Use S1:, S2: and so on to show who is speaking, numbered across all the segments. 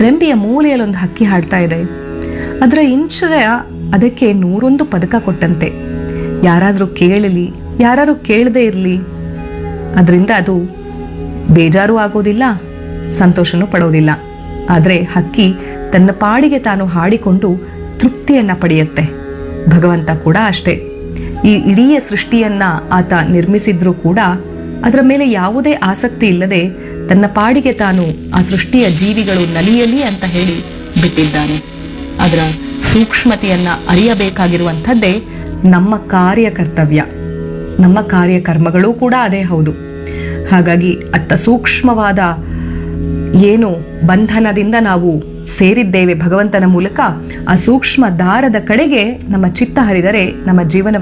S1: ರೆಂಬೆಯ ಮೂಲೆಯಲ್ಲೊಂದು ಹಕ್ಕಿ ಹಾಡ್ತಾ ಇದೆ ಅದರ ಇಂಚರ ಅದಕ್ಕೆ ನೂರೊಂದು ಪದಕ ಕೊಟ್ಟಂತೆ ಯಾರಾದರೂ ಕೇಳಲಿ ಯಾರಾದರೂ ಕೇಳದೇ ಇರಲಿ ಅದರಿಂದ ಅದು ಬೇಜಾರು ಆಗೋದಿಲ್ಲ ಸಂತೋಷನೂ ಪಡೋದಿಲ್ಲ ಆದರೆ ಹಕ್ಕಿ ತನ್ನ ಪಾಡಿಗೆ ತಾನು ಹಾಡಿಕೊಂಡು ತೃಪ್ತಿಯನ್ನು ಪಡೆಯುತ್ತೆ ಭಗವಂತ ಕೂಡ ಅಷ್ಟೇ ಈ ಇಡೀ ಸೃಷ್ಟಿಯನ್ನ ಆತ ನಿರ್ಮಿಸಿದ್ರೂ ಕೂಡ ಅದರ ಮೇಲೆ ಯಾವುದೇ ಆಸಕ್ತಿ ಇಲ್ಲದೆ ತನ್ನ ಪಾಡಿಗೆ ತಾನು ಆ ಸೃಷ್ಟಿಯ ಜೀವಿಗಳು ನಲಿಯಲಿ ಅಂತ ಹೇಳಿ ಬಿಟ್ಟಿದ್ದಾನೆ ಅದರ ಸೂಕ್ಷ್ಮತೆಯನ್ನ ಅರಿಯಬೇಕಾಗಿರುವಂಥದ್ದೇ ನಮ್ಮ ಕಾರ್ಯಕರ್ತವ್ಯ ನಮ್ಮ ಕಾರ್ಯಕರ್ಮಗಳೂ ಕೂಡ ಅದೇ ಹೌದು ಹಾಗಾಗಿ ಅತ್ತ ಸೂಕ್ಷ್ಮವಾದ ಏನು ಬಂಧನದಿಂದ ನಾವು ಸೇರಿದ್ದೇವೆ ಭಗವಂತನ ಮೂಲಕ ಆ ಸೂಕ್ಷ್ಮ ದಾರದ ಕಡೆಗೆ ನಮ್ಮ ಚಿತ್ತ ಹರಿದರೆ ನಮ್ಮ ಜೀವನ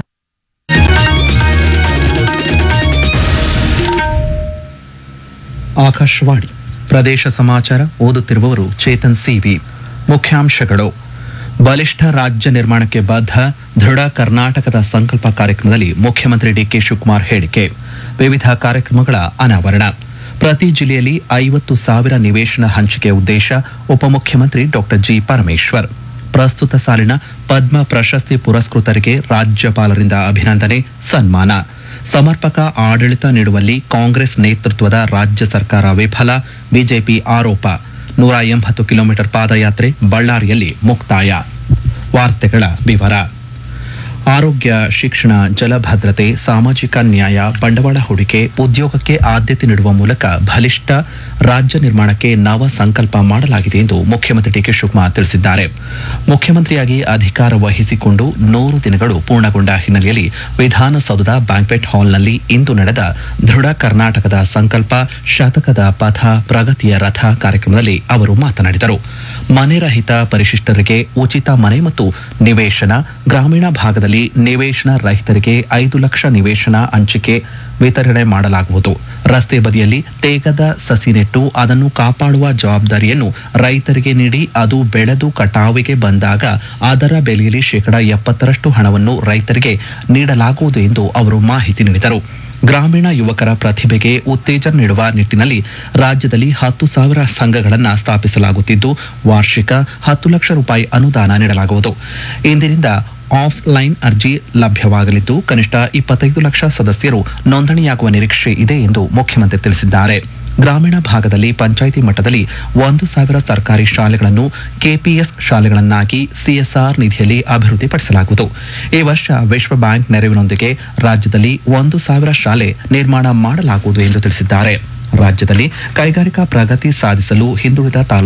S2: ಆಕಾಶವಾಣಿ ಪ್ರದೇಶ ಸಮಾಚಾರ ಓದುತ್ತಿರುವವರು ಚೇತನ್ ಸಿವಿ ಮುಖ್ಯಾಂಶಗಳು ಬಲಿಷ್ಠ ರಾಜ್ಯ ನಿರ್ಮಾಣಕ್ಕೆ ಬದ್ಧ ದೃಢ ಕರ್ನಾಟಕದ ಸಂಕಲ್ಪ ಕಾರ್ಯಕ್ರಮದಲ್ಲಿ ಮುಖ್ಯಮಂತ್ರಿ ಡಿಕೆ ಶಿವಕುಮಾರ್ ಹೇಳಿಕೆ ವಿವಿಧ ಕಾರ್ಯಕ್ರಮಗಳ ಅನಾವರಣ ಪ್ರತಿ ಜಿಲ್ಲೆಯಲ್ಲಿ ಐವತ್ತು ಸಾವಿರ ನಿವೇಶನ ಹಂಚಿಕೆ ಉದ್ದೇಶ ಉಪಮುಖ್ಯಮಂತ್ರಿ ಡಾಕ್ಟರ್ ಜಿ ಪರಮೇಶ್ವರ್ ಪ್ರಸ್ತುತ ಸಾಲಿನ ಪದ್ಮ ಪ್ರಶಸ್ತಿ ಪುರಸ್ಕೃತರಿಗೆ ರಾಜ್ಯಪಾಲರಿಂದ ಅಭಿನಂದನೆ ಸನ್ಮಾನ ಸಮರ್ಪಕ ಆಡಳಿತ ನೀಡುವಲ್ಲಿ ಕಾಂಗ್ರೆಸ್ ನೇತೃತ್ವದ ರಾಜ್ಯ ಸರ್ಕಾರ ವಿಫಲ ಬಿಜೆಪಿ ಆರೋಪ ನೂರ ಎಂಬತ್ತು ಕಿಲೋಮೀಟರ್ ಪಾದಯಾತ್ರೆ ಬಳ್ಳಾರಿಯಲ್ಲಿ ಮುಕ್ತಾಯ ವಾರ್ತೆಗಳ ವಿವರ ಆರೋಗ್ಯ ಶಿಕ್ಷಣ ಜಲಭದ್ರತೆ ಸಾಮಾಜಿಕ ನ್ಯಾಯ ಬಂಡವಾಳ ಹೂಡಿಕೆ ಉದ್ಯೋಗಕ್ಕೆ ಆದ್ಯತೆ ನೀಡುವ ಮೂಲಕ ಬಲಿಷ್ಠ ರಾಜ್ಯ ನಿರ್ಮಾಣಕ್ಕೆ ನವ ಸಂಕಲ್ಪ ಮಾಡಲಾಗಿದೆ ಎಂದು ಮುಖ್ಯಮಂತ್ರಿ ಡಿಕೆ ಶಿವಕುಮಾರ್ ತಿಳಿಸಿದ್ದಾರೆ ಮುಖ್ಯಮಂತ್ರಿಯಾಗಿ ಅಧಿಕಾರ ವಹಿಸಿಕೊಂಡು ನೂರು ದಿನಗಳು ಪೂರ್ಣಗೊಂಡ ಹಿನ್ನೆಲೆಯಲ್ಲಿ ವಿಧಾನಸೌಧದ ಬ್ಯಾಂಕ್ವೆಟ್ ಹಾಲ್ನಲ್ಲಿ ಇಂದು ನಡೆದ ದೃಢ ಕರ್ನಾಟಕದ ಸಂಕಲ್ಪ ಶತಕದ ಪಥ ಪ್ರಗತಿಯ ರಥ ಕಾರ್ಯಕ್ರಮದಲ್ಲಿ ಅವರು ಮಾತನಾಡಿದರು ಮನೆ ರಹಿತ ಪರಿಶಿಷ್ಟರಿಗೆ ಉಚಿತ ಮನೆ ಮತ್ತು ನಿವೇಶನ ಗ್ರಾಮೀಣ ಭಾಗದಲ್ಲಿ ನಿವೇಶನ ರಹಿತರಿಗೆ ಐದು ಲಕ್ಷ ನಿವೇಶನ ಹಂಚಿಕೆ ವಿತರಣೆ ಮಾಡಲಾಗುವುದು ರಸ್ತೆ ಬದಿಯಲ್ಲಿ ತೇಗದ ಸಸಿ ನೆಟ್ಟು ಅದನ್ನು ಕಾಪಾಡುವ ಜವಾಬ್ದಾರಿಯನ್ನು ರೈತರಿಗೆ ನೀಡಿ ಅದು ಬೆಳೆದು ಕಟಾವಿಗೆ ಬಂದಾಗ ಅದರ ಬೆಲೆಯಲ್ಲಿ ಶೇಕಡ ಎಪ್ಪತ್ತರಷ್ಟು ಹಣವನ್ನು ರೈತರಿಗೆ ನೀಡಲಾಗುವುದು ಎಂದು ಅವರು ಮಾಹಿತಿ ನೀಡಿದರು ಗ್ರಾಮೀಣ ಯುವಕರ ಪ್ರತಿಭೆಗೆ ಉತ್ತೇಜನ ನೀಡುವ ನಿಟ್ಟಿನಲ್ಲಿ ರಾಜ್ಯದಲ್ಲಿ ಹತ್ತು ಸಾವಿರ ಸಂಘಗಳನ್ನು ಸ್ಥಾಪಿಸಲಾಗುತ್ತಿದ್ದು ವಾರ್ಷಿಕ ಹತ್ತು ಲಕ್ಷ ರೂಪಾಯಿ ಅನುದಾನ ನೀಡಲಾಗುವುದು ಇಂದಿನಿಂದ ಆಫ್ಲೈನ್ ಅರ್ಜಿ ಲಭ್ಯವಾಗಲಿದ್ದು ಕನಿಷ್ಠ ಇಪ್ಪತ್ತೈದು ಲಕ್ಷ ಸದಸ್ಯರು ನೋಂದಣಿಯಾಗುವ ನಿರೀಕ್ಷೆ ಇದೆ ಎಂದು ಮುಖ್ಯಮಂತ್ರಿ ತಿಳಿಸಿದ್ದಾರೆ ಗ್ರಾಮೀಣ ಭಾಗದಲ್ಲಿ ಪಂಚಾಯಿತಿ ಮಟ್ಟದಲ್ಲಿ ಒಂದು ಸಾವಿರ ಸರ್ಕಾರಿ ಶಾಲೆಗಳನ್ನು ಕೆಪಿಎಸ್ ಶಾಲೆಗಳನ್ನಾಗಿ ಸಿಎಸ್ಆರ್ ನಿಧಿಯಲ್ಲಿ ಅಭಿವೃದ್ಧಿಪಡಿಸಲಾಗುವುದು ಈ ವರ್ಷ ವಿಶ್ವ ಬ್ಯಾಂಕ್ ನೆರವಿನೊಂದಿಗೆ ರಾಜ್ಯದಲ್ಲಿ ಒಂದು ಸಾವಿರ ಶಾಲೆ ನಿರ್ಮಾಣ ಮಾಡಲಾಗುವುದು ಎಂದು ತಿಳಿಸಿದ್ದಾರೆ ರಾಜ್ಯದಲ್ಲಿ ಕೈಗಾರಿಕಾ ಪ್ರಗತಿ ಸಾಧಿಸಲು ಹಿಂದುಳಿದ ತಾಲೂಕು